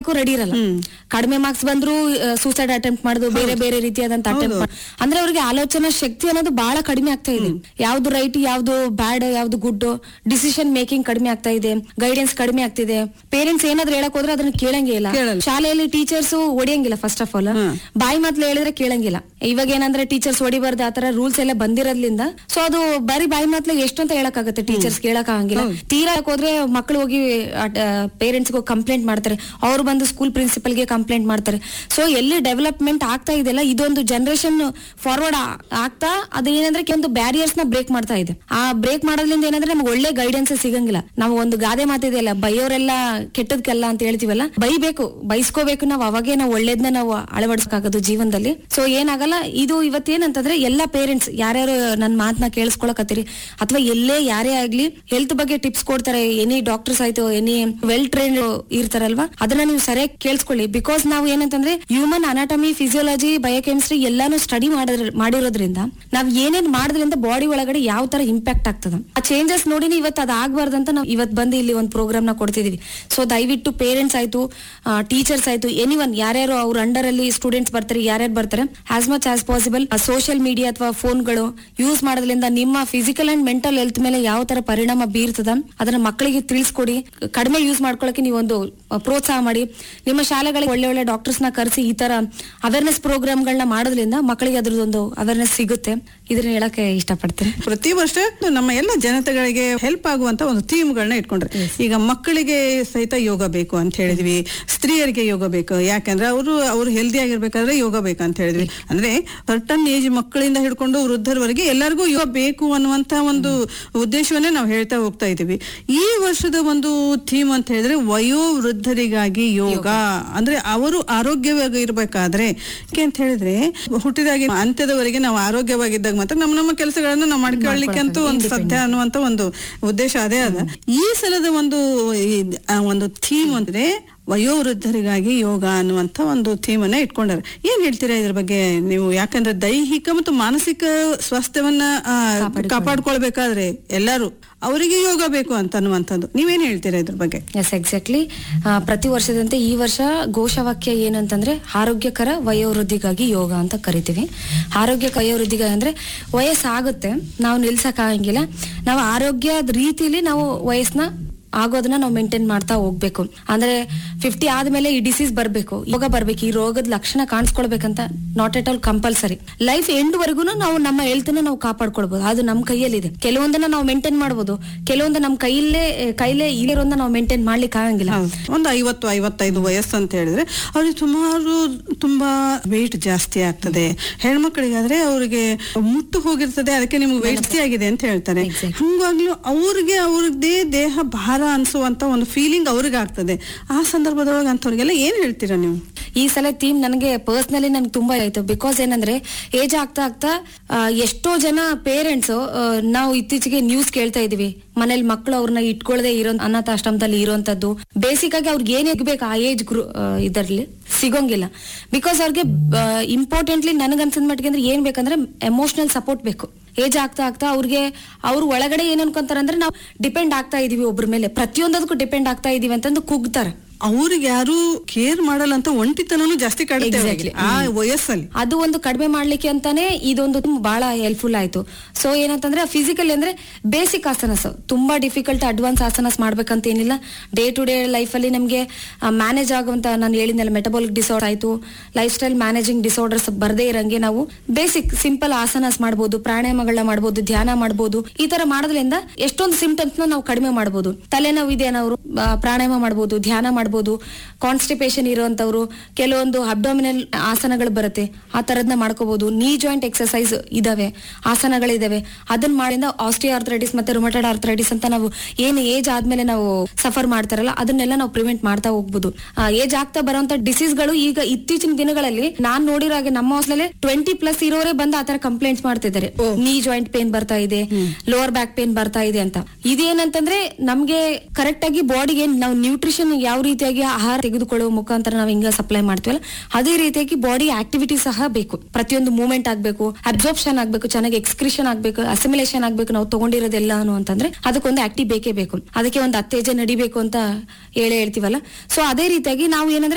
Ready ಇರಲ್ಲ ಕಡಿಮೆ marks ಬಂದ್ರು ಸೂಸೈಡ್ ಅಟೆಂಪ್ಟ್ ಮಾಡುದು ಬೇರೆ ಬೇರೆ ರೀತಿಯಾದಂತ ಅಟೆಂಪ್ಟ್ ಅಂದ್ರೆ ಅವ್ರಿಗೆ ಆಲೋಚನಾ ಶಕ್ತಿ ಅನ್ನೋದು ಬಹಳ ಕಡಿಮೆ ಆಗ್ತಾ ಇದೆ ಯಾವ್ದು ರೈಟ್ ಯಾವ್ದು ಬ್ಯಾಡ್ ಯಾವ್ದು ಗುಡ್ ಡಿಸಿಷನ್ ಮೇಕಿಂಗ್ ಕಡಿಮೆ ಆಗ್ತಾ ಇದೆ ಗೈಡೆನ್ಸ್ ಕಡಿಮೆ ಆಗ್ತಿದೆ ಪೇರೆಂಟ್ಸ್ ಏನಾದ್ರು ಹೇಳಕ್ ಹೋದ್ರೆ ಅದನ್ನ ಕೇಳಂಗೇ ಇಲ್ಲ ಕೇಳಲ್ಲ. ಶಾಲೆಯಲ್ಲಿ ಟೀಚರ್ಸ್ ಹೊಡಿಯಂಗಿಲ್ಲ ಫಸ್ಟ್ ಆಫ್ ಆಲ್ ಬಾಯಿ ಮಾತ್ಲು ಹೇಳಿದ್ರೆ ಕೇಳಂಗಿಲ್ಲ ಇವಾಗ ಏನಂದ್ರೆ ಟೀಚರ್ಸ್ ಹೊಡಿಬಾರ್ದು ಆತರ ರೂಲ್ಸ್ ಎಲ್ಲ ಬಂದಿರೋದ್ರಿಂದ ಸೊ ಅದು ಬರೀ ಬಾಯಿ ಮಾತ್ಲು ಎಷ್ಟು ಅಂತ ಹೇಳಕ್ ಆಗುತ್ತೆ ಟೀಚರ್ಸ್ ಕೇಳಕ್ ಆಗಂಗಿಲ್ಲ ತೀರಾ ಹೋದ್ರೆ ಮಕ್ಕಳು ಹೋಗಿ ಪೇರೆಂಟ್ಸ್ ಕಂಪ್ಲೇಂಟ್ ಮಾಡ್ತಾರೆ ಅವ್ರು ಬಂದು ಸ್ಕೂಲ್ ಪ್ರಿನ್ಸಿಪಲ್ ಗೆ ಕಂಪ್ಲೇಂಟ್ ಮಾಡ್ತಾರೆ ಸೊ ಎಲ್ಲಿ ಡೆವಲಪ್ಮೆಂಟ್ ಆಗ್ತಾ ಇದೆಯಲ್ಲ ಇದೊಂದು ಜನರೇಷನ್ ಫಾರ್ವರ್ಡ್ ಆಗ್ತಾ ಅದೇನಂದ್ರೆ ಕೆಲವೊಂದು ಬ್ಯಾರಿಯರ್ಸ್ ನ ಬ್ರೇಕ್ ಮಾಡ್ತಾ ಇದೆ ಆ ಬ್ರೇಕ್ ಮಾಡೋದ್ರಿಂದ ಏನಂದ್ರೆ ನಮ್ಗೆ ಒಳ್ಳೆ ಗೈಡೆನ್ಸ್ ಸಿಗಂಗಿಲ್ಲ ನಾವು ಒಂದು ಗಾದೆ ಮಾತಿದೆಯಲ್ಲ ಬೈಯೋರೆಲ್ಲ ಕೆಟ್ಟದ್ಕಲ್ಲ ಅಂತ ಹೇಳ್ತೀವಲ್ಲ ಬೈಬೇಕು ಬೈಸ್ಕೋಬೇಕು ನಾವು ಅವಾಗೇ ನಾವು ಒಳ್ಳೇದ್ನ ನಾವು ಅಳವಡಿಸ್ಕಾಗೋದು ಜೀವನದಲ್ಲಿ ಸೊ ಏನಾಗಲ್ಲ ಇದು ಇವತ್ತೇನಂತಂದ್ರೆ ಎಲ್ಲ ಪೇರೆಂಟ್ಸ್ ಯಾರ್ಯಾರು ನನ್ನ ಮಾತನ್ನ ಕೇಳಿಸ್ಕೊಳಕತ್ತೀರಿ ಅಥವಾ ಎಲ್ಲೇ ಯಾರೇ ಆಗ್ಲಿ ಹೆಲ್ತ್ ಬಗ್ಗೆ ಟಿಪ್ಸ್ ಕೊಡ್ತಾರೆ ಎನಿ ಡಾಕ್ಟರ್ಸ್ ಆಯ್ತು ಎನಿ ವೆಲ್ ಟ್ರೈನ್ಡ್ ಇರ್ತಾರಲ್ವಾ ಅದನ್ನ ನೀವು ಸರಿಯಾಗಿ ಕೇಳಿಸ್ಕೊಳ್ಳಿ ಬಿಕಾಸ್ ನಾವು ಏನಂತಂದ್ರೆ ಹ್ಯೂಮನ್ ಅನಾಟಮಿ ಫಿಸಿಯೋಲಜಿ ಬಯೋಕೆಮಿಸ್ಟ್ರಿ ಎಲ್ಲಾನು ಸ್ಟಡಿ ಮಾಡಿರೋದ್ರಿಂದ ನಾವ್ ಏನೇನ್ ಮಾಡೋದ್ರಿಂದ ಬಾಡಿ ಒಳಗಡೆ ಯಾವ ತರ ಇಂಪ್ಯಾಕ್ಟ್ ಆಗ್ತದ ಆ ಚೇಂಜಸ್ ನೋಡಿನಿ ಇವತ್ತು ಅದ್ ಆಗ್ಬಾರ್ದಂತ ನಾವು ಇವತ್ ಬಂದು ಇಲ್ಲಿ ಒಂದು ಪ್ರೋಗ್ರಾಮ್ ನ ಕೊಡ್ತಿದೀವಿ ಸೊ ದಯವಿಟ್ಟು ಪೇರೆಂಟ್ಸ್ ಆಯ್ತು ಟೀಚರ್ಸ್ ಆಯ್ತು ಎನಿ ಒನ್ ಯಾರ್ಯಾರು ಅವ್ರ ಅಂಡರ್ ಅಲ್ಲಿ ಸ್ಟೂಡೆಂಟ್ಸ್ ಬರ್ತಾರೆ ಯಾರ್ಯಾರು ಬರ್ತಾರೆ as much as possible social media ಅಥವಾ ಫೋನ್ಗಳು ಯೂಸ್ ಮಾಡೋದ್ರಿಂದ ನಿಮ್ಮ ಫಿಸಿಕಲ್ ಅಂಡ್ ಮೆಂಟಲ್ ಹೆಲ್ತ್ ಮೇಲೆ ಯಾವ ತರ ಪರಿಣಾಮ ಬೀರ್ತದ ಅದನ್ನ ಮಕ್ಕಳಿಗೆ ತಿಳಿಸ್ಕೊಡಿ ಕಡಿಮೆ ಯೂಸ್ ಮಾಡ್ಕೊಳಕ್ಕೆ ನೀವೊಂದು ಆ, ಪ್ರೋತ್ಸಾಹ ಮಾಡಿ ನಿಮ್ಮ ಶಾಲೆಗಳಿಗೆ ಒಳ್ಳೆ ಒಳ್ಳೆ ಡಾಕ್ಟರ್ಸ್ ನ ಕರೆಸಿ ಈ ತರ ಅವೇರ್ನೆಸ್ ಪ್ರೋಗ್ರಾಮ್ಗಳನ್ನ ಮಾಡೋದ್ರಿಂದ ಮಕ್ಕಳಿಗೆ ಅದ್ರದ್ದೊಂದು ಅವೇರ್ನೆಸ್ ಸಿಗುತ್ತೆ ಇದನ್ನ ಹೇಳಕ್ಕೆ ಇಷ್ಟಪಡ್ತೇನೆ ಪ್ರತಿ ವರ್ಷ ನಮ್ಮ ಎಲ್ಲ ಜನತೆಗಳಿಗೆ ಹೆಲ್ಪ್ ಆಗುವಂತ ಒಂದು ಥೀಮ್ಗಳನ್ನ ಇಟ್ಕೊಂಡ್ರೆ ಈಗ ಮಕ್ಕಳಿಗೆ ಸಹಿತ ಯೋಗ ಬೇಕು ಅಂತ ಹೇಳಿದ್ವಿ ಸ್ತ್ರೀಯರಿಗೆ ಯೋಗ ಬೇಕು ಯಾಕಂದ್ರೆ ಅವರು ಅವ್ರು ಹೆಲ್ದಿ ಆಗಿರ್ಬೇಕಾದ್ರೆ ಯೋಗ ಬೇಕು ಅಂತ ಹೇಳಿದ್ವಿ ಅಂದ್ರೆ ಸರ್ಟನ್ ಏಜ್ ಮಕ್ಕಳಿಂದ ಹಿಡ್ಕೊಂಡು ವೃದ್ಧರವರೆಗೆ ಎಲ್ಲರಿಗೂ ಯೋಗ ಬೇಕು ಅನ್ನುವಂತ ಒಂದು ಉದ್ದೇಶವನ್ನೇ ನಾವು ಹೇಳ್ತಾ ಹೋಗ್ತಾ ಇದೀವಿ ಈ ವರ್ಷದ ಒಂದು ಥೀಮ್ ಅಂತ ಹೇಳಿದ್ರೆ ವಯೋವೃದ್ಧರಿಗಾಗಿ ಯೋಗ ಅಂದ್ರೆ ಅವರು ಆರೋಗ್ಯವಾಗಿ ಇರ್ಬೇಕಾದ್ರೆ ಯಾಕೆ ಅಂತ ಹೇಳಿದ್ರೆ ಹುಟ್ಟಿದಾಗಿ ಅಂತ್ಯದವರೆಗೆ ನಾವು ಆರೋಗ್ಯವಾಗಿದ್ದಾಗ ಮಾತ್ರ ನಮ್ಮ ನಮ್ಮ ಕೆಲಸಗಳನ್ನ ನಾವು ಮಾಡ್ಕೊಳ್ಳಿಕ್ಕೆ ಅಂತೂ ಒಂದು ಸತ್ಯ ಅನ್ನುವಂತ ಒಂದು ಉದ್ದೇಶ ಅದೇ ಅದ ಈ ಸಲದ ಒಂದು ಈ- ಆ ಒಂದು ಥೀಮ್ ಅಂದ್ರೆ ವಯೋವೃದ್ಧರಿಗಾಗಿ ಯೋಗ ಅನ್ನುವಂತ ಒಂದು ಥೀಮ್ ಅನ್ನ ಇಟ್ಕೊಂಡಾರೆ ಏನ್ ಹೇಳ್ತೀರಾ ಇದ್ರ ಬಗ್ಗೆ ನೀವು ಯಾಕಂದ್ರೆ ದೈಹಿಕ ಮತ್ತು ಮಾನಸಿಕ ಸ್ವಾಸ್ಥ್ಯವನ್ನ ಆ, ಕಾಪಾಡ್ಕೊಳ್ಬೇಕಾದ್ರೆ ಎಲ್ಲರೂ ಅವರಿಗೆ ಯೋಗ ಬೇಕು ಅಂತ ಅನ್ನುವಂಥದ್ದು ನೀವೇನ್ ಹೇಳ್ತೀರಾ ಇದ್ರ ಬಗ್ಗೆ ಎಸ್ ಎಕ್ಸಾಕ್ಟ್ಲಿ ಪ್ರತಿ ವರ್ಷದಂತೆ ಈ ವರ್ಷ ಘೋಷವಾಕ್ಯ ಏನಂತಂದ್ರೆ ಆರೋಗ್ಯಕರ ವಯೋವೃದ್ಧಿಗಾಗಿ ಯೋಗ ಅಂತ ಕರಿತೀವಿ ಆರೋಗ್ಯ ವಯೋವೃದ್ಧಿಗಾಗಿ ಅಂದ್ರೆ ವಯಸ್ಸಾಗುತ್ತೆ ನಾವು ನಿಲ್ಸಕ್ ಆಗಂಗಿಲ್ಲ ನಾವು ಆರೋಗ್ಯದ ರೀತಿಲಿ ನಾವು ವಯಸ್ಸನ್ನ ಆಗೋದನ್ನ ನಾವು ಮೇಂಟೈನ್ ಮಾಡ್ತಾ ಹೋಗ್ಬೇಕು ಅಂದ್ರೆ ಫಿಫ್ಟಿ ಆದ್ಮೇಲೆ ಈ ಡಿಸೀಸ್ ಬರ್ಬೇಕು ಯೋಗ ಬರ್ಬೇಕು ಈ ರೋಗದ ಲಕ್ಷಣ ಕಾಣಿಸ್ಕೊಳ್ಬೇಕಂತ not at all compulsory life end ವರೆಗೂ ನಾವು ನಮ್ಮ ಹೆಲ್ತ್ ನಾವು ಕಾಪಾಡ್ಕೊಳ್ಬಹುದು ಅದು ನಮ್ಮ ಕೈಯಲ್ಲಿದೆ ಕೆಲವೊಂದನ್ನ ನಾವು ಮೇಂಟೈನ್ ಮಾಡ್ಬೋದು ಕೆಲವೊಂದು ನಮ್ಮ ಕೈಯಲ್ಲೇ ಕೈಲೇ ಇರೋದನ್ನ ನಾವು ಮೇಂಟೈನ್ ಮಾಡ್ಲಿಕ್ಕೆ ಆಗಂಗಿಲ್ಲ ಹೌದು. ಒಂದು ಐವತ್ತು ಐವತ್ತೈದು ವಯಸ್ಸು ಅಂತ ಹೇಳಿದ್ರೆ ಅವ್ರಿಗೆ ಸುಮಾರು ತುಂಬಾ ವೆಯ್ಟ್ ಜಾಸ್ತಿ ಆಗ್ತದೆ ಹೆಣ್ಮಕ್ಳಿಗಾದ್ರೆ ಅವ್ರಿಗೆ ಮುಟ್ಟು ಹೋಗಿರ್ತದೆ ಅದಕ್ಕೆ ನಿಮ್ಗೆ ವೆಯ್ಟ್ ಜಾಸ್ತಿ ಆಗಿದೆ ಅಂತ ಹೇಳ್ತಾರೆ Exactly. ಹಂಗಾಗ್ಲೂ ಅವ್ರಿಗೆ ಅವ್ರದ್ದೇ ದೇಹ ಭಾರ ಅನ್ಸುವಂತ ಒಂದು ಫೀಲಿಂಗ್ ಅವ್ರಿಗೆ ಆಗ್ತದೆ ಆ ಸಂದರ್ಭದೊಳಗೆ ಅಂತವ್ರಿಗೆಲ್ಲ ಏನ್ ಹೇಳ್ತೀರಾ ನೀವು ಈ ಸಲ ಥೀಮ್ ನನಗೆ ಪರ್ಸ್ನಲಿ ನನ್ಗೆ ತುಂಬಾ ಆಯ್ತು ಬಿಕಾಸ್ ಏನಂದ್ರೆ ಏಜ್ ಆಗ್ತಾ ಆಗ್ತಾ ಆ, ಎಷ್ಟೋ ಜನ ಪೇರೆಂಟ್ಸ್ ನಾವು ಇತ್ತೀಚೆಗೆ ನ್ಯೂಸ್ ಕೇಳ್ತಾ ಇದೀವಿ ಮನೇಲಿ ಮಕ್ಕಳು ಅವ್ರನ್ನ ಇಟ್ಕೊಳ್ಳದೆ ಇರೋ ಅನಾಥಾಶ್ರಮದಲ್ಲಿ ಇರೋಂಥದ್ದು ಬೇಸಿಕ್ ಆಗಿ ಅವ್ರಿಗೆ ಏನ್ ಇರ್ಬೇಕು ಆ ಏಜ್ ಗ್ರೂ ಇದರಲ್ಲಿ ಸಿಗೋಂಗಿಲ್ಲ ಬಿಕಾಸ್ ಅವ್ರಿಗೆ ಇಂಪಾರ್ಟೆಂಟ್ಲಿ ನನಗನ್ಸಿದ ಮಟ್ಟಿಗೆ ಅಂದ್ರೆ ಏನ್ ಬೇಕಂದ್ರೆ ಎಮೋಷನಲ್ ಸಪೋರ್ಟ್ ಬೇಕು ಏಜ್ ಆಗ್ತಾ ಆಗ್ತಾ ಅವ್ರಿಗೆ ಅವ್ರು ಒಳಗಡೆ ಏನ್ ಅನ್ಕೊಂತಾರ ಅಂದ್ರೆ ನಾವು ಡಿಪೆಂಡ್ ಆಗ್ತಾ ಇದೀವಿ ಒಬ್ರ ಮೇಲೆ ಪ್ರತಿಯೊಂದಕ್ಕೂ ಡಿಪೆಂಡ್ ಆಗ್ತಾ ಇದೀವಿ ಅಂತಂದು ಕುಗ್ತಾರೆ ಅವ್ರಿಗೆ ಯಾರು ಕೇರ್ ಮಾಡಲ್ಲ ಅಂತ ಒಂಟಿತನೂ ಜಾಸ್ತಿ ಕಾಡುತ್ತೆ Exactly. ಅವ್ರಿಗೆ. ಆ ವಯಸ್ಸಲ್ಲಿ ಅದು ಒಂದು ಕಡಿಮೆ ಮಾಡ್ಲಿಕ್ಕೆ ಅಂತಾನೆ ಇದೊಂದು ತುಂಬ ಬಹಳ ಹೆಲ್ಪ್ಫುಲ್ ಆಯ್ತು ಸೊ ಏನಂತಂದ್ರೆ ಫಿಸಿಕಲ್ ಅಂದ್ರೆ ಬೇಸಿಕ್ ಆಸನಸ್ ತುಂಬಾ ಡಿಫಿಕಲ್ಟ್ ಅಡ್ವಾನ್ಸ್ ಆಸನಸ್ ಮಾಡ್ಬೇಕಂತ ಏನಿಲ್ಲ ಡೇ ಟು ಡೇ ಲೈಫ್ ಅಲ್ಲಿ ನಮಗೆ ಮ್ಯಾನೇಜ್ ಆಗುವಂತ ನಾನು ಹೇಳಿದ್ನಲ್ಲ ಮೆಟಬಾಲಿಕ್ ಡಿಸಾರ್ಡರ್ ಆಯ್ತು ಲೈಫ್ ಸ್ಟೈಲ್ ಮ್ಯಾನೇಜಿಂಗ್ ಡಿಸಾರ್ಡರ್ಸ್ ಬರ್ದೇ ಇರಂಗೆ ನಾವು ಬೇಸಿಕ್ ಸಿಂಪಲ್ ಆಸನಸ್ ಮಾಡ್ಬೋದು ಪ್ರಾಣಾಯಾಮಗಳನ್ನ ಮಾಡ್ಬೋದು ಧ್ಯಾನ ಮಾಡ್ಬೋದು ಈ ತರ ಮಾಡೋದ್ರಿಂದ ಎಷ್ಟೊಂದು ಸಿಂಪ್ಟಮ್ಸ್ ನಾವು ಕಡಿಮೆ ಮಾಡ್ಬೋದು ತಲೆನೋವು ಇದೆ ನಾವು ಪ್ರಾಣಾಯಾಮ ಮಾಡ್ಬೋದು ಧ್ಯಾನ ಮಾಡ್ಬೋದು ಕಾನ್ಸ್ಟಿಪೇಷನ್ ಇರುವಂತವ್ರು ಕೆಲವೊಂದು ಅಬ್ಡೋಮಿನಲ್ ಆಸನಗಳು ಬರುತ್ತೆ ಆ ತರದ್ನ ಮಾಡ್ಕೋಬಹುದು ನೀ ಜಾಯಿಂಟ್ ಎಕ್ಸರ್ಸೈಸ್ ಇದಾವೆ ಆಸನಗಳಿದಾವೆ ಅದನ್ನ ಮಾಡಿಂದ ಆಸ್ಟಿಯೋ ಆರ್ಥರೈಟಿಸ್ ಮತ್ತೆ ರುಮಟೆಡ್ ಆರ್ಥರೈಟಿಸ್ ಅಂತ ನಾವು ಏನು ಏಜ್ ಆದ್ಮೇಲೆ ನಾವು ಸಫರ್ ಮಾಡ್ತಾರಲ್ಲ ಅದನ್ನೆಲ್ಲ ನಾವು ಪ್ರಿವೆಂಟ್ ಮಾಡ್ತಾ ಹೋಗ್ಬೋದು ಏಜ್ ಆಗ್ತಾ ಬರುವಂತ ಡಿಸೀಸ್ಗಳು ಈಗ ಇತ್ತೀಚಿನ ದಿನಗಳಲ್ಲಿ ನಾನ್ ನೋಡಿರೋ ಹಾಗೆ ನಮ್ಮ ಹಾಸ್ಟೆಲ್ ಟ್ವೆಂಟಿ ಪ್ಲಸ್ ಇರೋರೇ ಬಂದು ಆತರ ಕಂಪ್ಲೇಂಟ್ಸ್ ಮಾಡ್ತಿದ್ದಾರೆ ನೀ ಜಾಯಿಂಟ್ ಪೇನ್ ಬರ್ತಾ ಇದೆ ಲೋವರ್ ಬ್ಯಾಕ್ ಪೇನ್ ಬರ್ತಾ ಇದೆ ಅಂತ ಇದೇನಂತಂದ್ರೆ ನಮ್ಗೆ ಕರೆಕ್ಟ್ ಆಗಿ ಬಾಡಿಗೆ ನಾವು ನ್ಯೂಟ್ರಿಷನ್ ಯಾವ ರೀತಿಯಾಗಿ ಆಹಾರ ತೆಗೆದುಕೊಳ್ಳುವ ಮುಖಾಂತರ ನಾವು ಹಿಂಗ ಸಪ್ಲೈ ಮಾಡ್ತೀವಲ್ಲ ಅದೇ ರೀತಿಯಾಗಿ ಬಾಡಿ ಆಕ್ಟಿವಿಟಿ ಸಹ ಬೇಕು ಪ್ರತಿಯೊಂದು ಮೂವ್ಮೆಂಟ್ ಆಗ್ಬೇಕು ಅಬ್ಸಾರ್ಪ್ಷನ್ ಆಗ್ಬೇಕು ಚೆನ್ನಾಗಿ ಎಕ್ಸ್ಕ್ರಿಷನ್ ಆಗ್ಬೇಕು ಅಸಿಮಿಲೇಷನ್ ಆಗ್ಬೇಕು ನಾವು ತಗೊಂಡಿರೋದೆಲ್ಲ ಅಂತಂದ್ರೆ ಅದಕ್ಕೊಂದು ಆಕ್ಟಿವ್ ಬೇಕೇ ಬೇಕು ಅದಕ್ಕೆ ಒಂದು ಅತ್ತೇಜ ನಡಿಬೇಕು ಅಂತ ಹೇಳೇ ಹೇಳ್ತೀವಲ್ಲ ಸೊ ಅದೇ ರೀತಿಯಾಗಿ ನಾವು ಏನಂದ್ರೆ